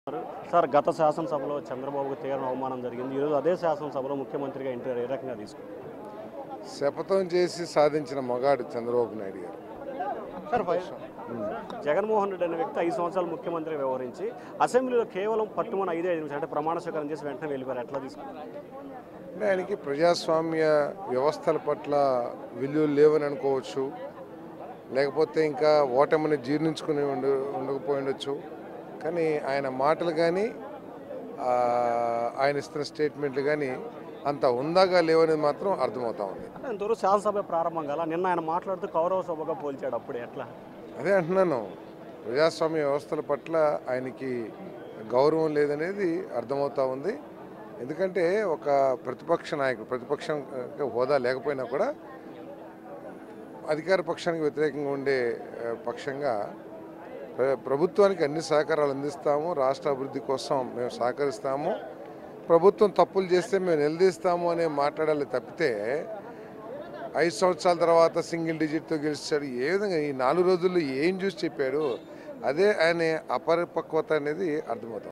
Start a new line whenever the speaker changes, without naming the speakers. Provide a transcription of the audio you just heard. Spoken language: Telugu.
సార్ గత శాసనసభలో చంద్రబాబుకు తీవ్ర అవమానం జరిగింది ఈరోజు అదే శాసనసభలో ముఖ్యమంత్రిగా ఎన్టీఆర్ ఏ రకంగా తీసుకుంటారు
శపథం చేసి సాధించిన మగాడు చంద్రబాబు నాయుడు గారు
సార్ ఫై- జగన్మోహన్ రెడ్డి అనే వ్యక్తి ఐదు సంవత్సరాలు ముఖ్యమంత్రి వ్యవహరించి అసెంబ్లీలో కేవలం పట్టుమని ఐదే ఐదు నిమిషాలు అంటే ప్రమాణ స్వీకారం చేసి వెంటనే వెళ్ళిపోయారు ఎట్లా తీసుకుంటారు
అంటే ఆయనకి ప్రజాస్వామ్య వ్యవస్థల పట్ల విలువలు లేవని అనుకోవచ్చు లేకపోతే ఇంకా ఓటమిని జీర్ణించుకుని ఉండ ఉండకపోయి ఉండొచ్చు కానీ ఆయన మాటలు కానీ ఆ, ఆయన ఇస్తున్న స్టేట్మెంట్లు కానీ అంత ఉందాగా లేవనేది మాత్రం అర్థమవుతా ఉంది
అంటే ఇంతవరకు శాసనసభ ప్రారంభం కాల నిన్న ఆయన మాట్లాడుతూ కౌరవ సభగా పోల్చాడు అప్పుడే ఎట్లా
అదే అంటున్నాను ప్రజాస్వామ్య వ్యవస్థల పట్ల ఆయనకి గౌరవం లేదనేది అర్థమవుతా ఉంది ఎందుకంటే ఒక ప్రతిపక్ష నాయకుడు ప్రతిపక్షం ఆ, హోదా లేకపోయినా కూడా అధికార పక్షానికి వ్యతిరేకంగా ఉండే ఆ, పక్షంగా ప్ర- ప్రభుత్వానికి అన్ని సహకారాలు అందిస్తాము రాష్ట్ర అభివృద్ధి కోసం మేము సహకరిస్తాము ప్రభుత్వం తప్పులు చేస్తే మేము నిలదీస్తాము అనే మాట్లాడాలి తప్పితే ఐదు సంవత్సరాల తర్వాత సింగిల్ డిజిట్తో గెలిచాడు ఏ విధంగా ఈ నాలుగు రోజుల్లో ఏం చూసి చెప్పాడు అదే ఆయన అపరిపక్వత అనేది అర్థమవుతుంది